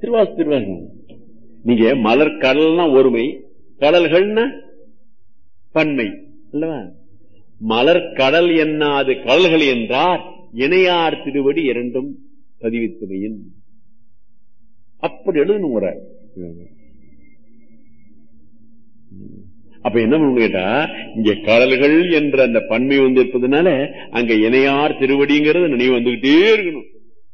திருவாசு திருவாசு நீங்க மலர் கடல்னா ஒருமை கடல்கள்னா பன்மை அல்லவா மலர் கடல் என்னாது கடல்கள் என்றார் இணையார் திருவடி இரண்டும் பதிவித்துமையின் அப்படி எழுதணும் ஒரு அப்ப என்ன பண்ணணும் கேட்டா இங்க கடல்கள் என்ற அந்த பன்மை வந்து இருப்பதுனால அங்க இணையார் திருவடிங்கிறது நினைவு வந்துகிட்டே இருக்கணும்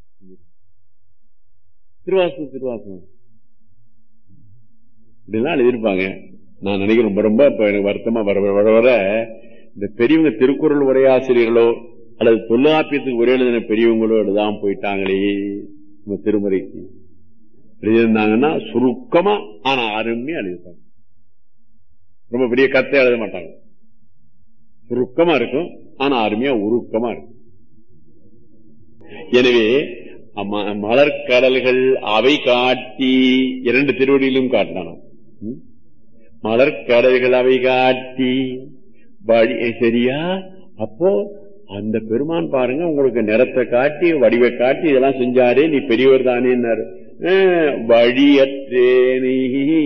திருவாசகம் திருவாசகம் இப்படிலாம் எழுதியிருப்பாங்க நான் நினைக்கிறேன் ரொம்ப ரொம்ப இப்ப எனக்கு வருத்தமா வர வர வர வர இந்த பெரியவங்க திருக்குறள் உரையாசிரியர்களோ அல்லது தொல்லாப்பியத்துக்கு உரை எழுதின பெரியவங்களோ எழுதாம போயிட்டாங்களே நம்ம திருமுறைக்கு எழுதியிருந்தாங்கன்னா சுருக்கமா ஆனா அருமையா எழுதியிருப்பாங்க ரொம்ப பெரிய கத்தை எழுத மாட்டாங்க சுருக்கமா இருக்கும் ஆனா அருமையா உருக்கமா இருக்கும் எனவே அம்ம- மலர்க்கடல்கள் அவை காட்டி இரண்டு திருவடியிலும் காட்டினான மலர்க்கடல்கள் அவை காட்டி வழி சரியா அப்போ அந்த பெருமான் பாருங்க உங்களுக்கு நிறத்தை காட்டி வடிவை காட்டி இதெல்லாம் செஞ்சாரே நீ பெரியவர் தானேன்னாரு அஹ், வழியற்றேனே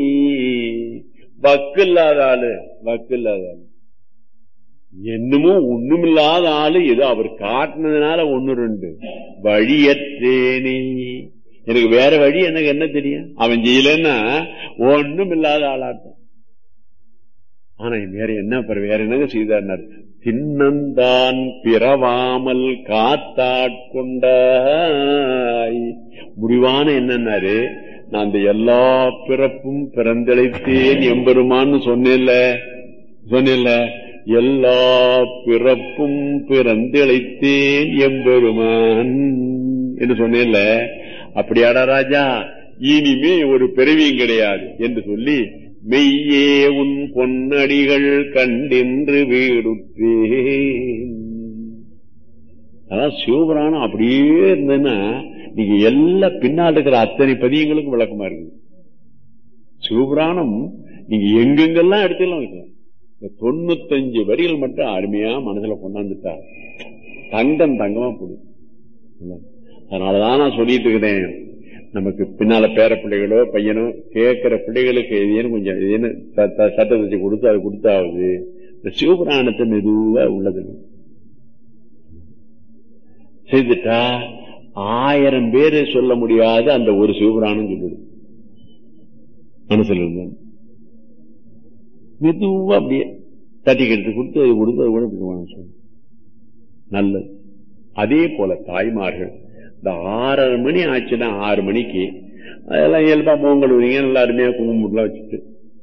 வக்கு இல்லாத ஆளு வக்கு இல்லாத ஆளு என்னமோ ஒண்ணுமில்லாத ஆளு ஏதோ அவர் காட்டினதுனால ஒண்ணு ரெண்டு வழியற்றேனே எனக்கு வேற வழி எனக்கு என்ன தெரியும் அவன் செய்யலன்னா ஒண்ணும் இல்லாத ஆளாட்டம் ஆனா வேற என்ன அப்புறம் வேற என்னங்க செய்தார் தின்னந்தான் பிறவாமல் காத்தாட்கொண்டாய் முடிவான என்னன்னாரு நான் அந்த எல்லா பிறப்பும் பிறந்தழைத்தேன் எம்பெருமான்னு சொன்னேன்ல சொன்னேன்ல எல்லா பிறப்பும் பிறந்தழைத்தேன் எம்பெருமான் என்று சொன்னேன்ல அப்படியாடா ராஜா இனிமே ஒரு பிறவியும் கிடையாது என்று சொல்லி மெய்யே உன் பொன்னடிகள் கண்டின்று வீடுற்றேன் அதான் சிவபுராணம் அப்படியே இருந்ததுன்னா நீங்க எல்லா பின்னால் இருக்கிற அத்தனை பதியங்களுக்கும் விளக்கமா இருக்குது சிவபுராணம் நீங்க எங்கெங்கெல்லாம் எடுத்துலாம் வைக்கலாம் இந்த தொண்ணூத்தஞ்சு வரிகள் மட்டும் அருமையா மனசுல கொண்டாந்துட்டார் தங்கம் தங்கமா போடும் அதனாலதான் நான் சொல்லிட்டு இருக்கிறேன் நமக்கு பின்னால பேர பிள்ளைகளோ பையனோ கேட்கிற பிள்ளைகளுக்கு எதையும் கொஞ்சம் எதையும் சட்டத்தை கொடுத்து அது கொடுத்தாவது இந்த சிவபுராணத்தை மெதுவா உள்ளது செய்துட்டா ஆயிரம் பேரு சொல்ல முடியாத அந்த ஒரு சிவபுராணம் சொல்லிடு மனசுல இருந்து மெதுவா அப்படியே தட்டிக்கிறது கொடுத்து அது கொடுத்து அது கூட இப்படி சொல்லு. நல்லது அதே போல தாய்மார்கள் இந்த ஆறரை மணி ஆச்சுன்னா ஆறு மணிக்கு அதெல்லாம் இயல்பா பொங்கல் விடுவீங்க நல்லா அருமையா குங்குமம்லாம் வச்சுட்டு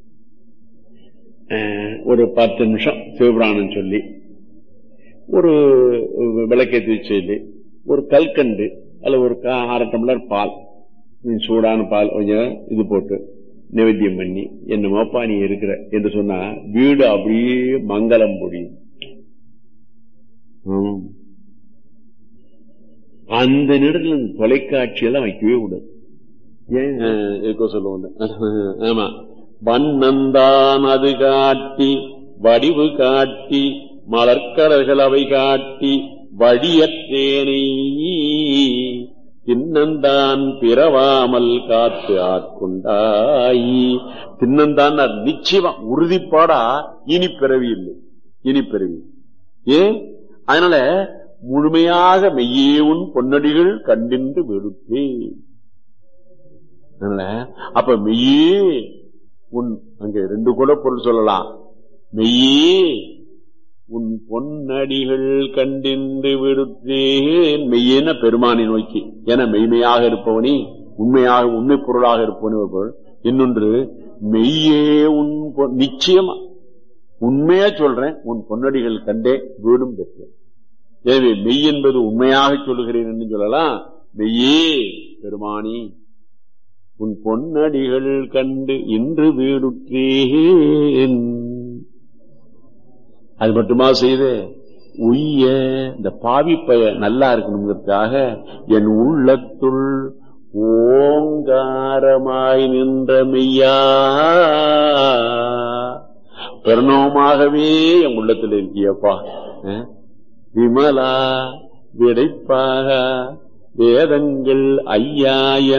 அஹ், ஒரு பத்து நிமிஷம் சிவபுராணம் சொல்லி ஒரு விளக்கேற்றி சொல்லி ஒரு கல்கண்டு அல்ல ஒரு கா- அரை டம்ளர் பால் ம், சூடான பால் கொஞ்சம் இது போட்டு நைவேத்தியம் பண்ணி என்னமோப்பா நீ இருக்கிற என்று சொன்னா வீடு அப்படியே மங்களம் பொழியும் ம். அந்த நேரத்துல இந்த தொலைக்காட்சி எல்லாம் வைக்கவே கூடாது ஏன் இருக்கோ சொல்லுவோம் ஆமா வண்ணந்தான் அது காட்டி வடிவு காட்டி மலர்க்கடல்கள் அவை காட்டி வழியற்றேனை தின்னந்தான் பிறவாமல் காத்து ஆட்கொண்டாய் தின்னந்தான் நிச்சயமா உறுதிப்பாடா இனி பிறவி இல்லை இனி பிறவி ஏன் அதனால முழுமையாக மெய்யே உன் பொன்னடிகள் கண்டின்று வெறுத்தேன் அதனால அப்ப மெய்யே உன் அங்க ரெண்டு கூட பொருள் சொல்லலாம் மெய்யே உன் பொன்னடிகள் கண்டின்று விடுத்தேன் மெய்யேன பெருமானை நோக்கி என மெய்மையாக இருப்பவனி உண்மையாக உண்மை பொருளாக இருப்பவனி ஒரு பொருள் இன்னொன்று மெய்யே உன் பொ- நிச்சயமா உண்மையா சொல்றேன் உன் பொன்னடிகள் கண்டே வீடும் பெற்றேன் எனவே மெய் என்பது உண்மையாக சொல்லுகிறேன் என்று சொல்லலாம் மெய்யே பெருமானி உன் பொன்னடிகள் கண்டு இன்று வீடுற்றேன் அது மட்டுமா செய்து உய்ய இந்த பாவி பய நல்லா இருக்கணுங்கிறதுக்காக என் உள்ளத்துள் ஓங்காரமாய் நின்ற மெய்யா பெருணவமாகவே என் உள்ளத்தில் இருக்கியப்பா அஹ்? விமலா விடைப்பாக வேதங்கள் ஐயா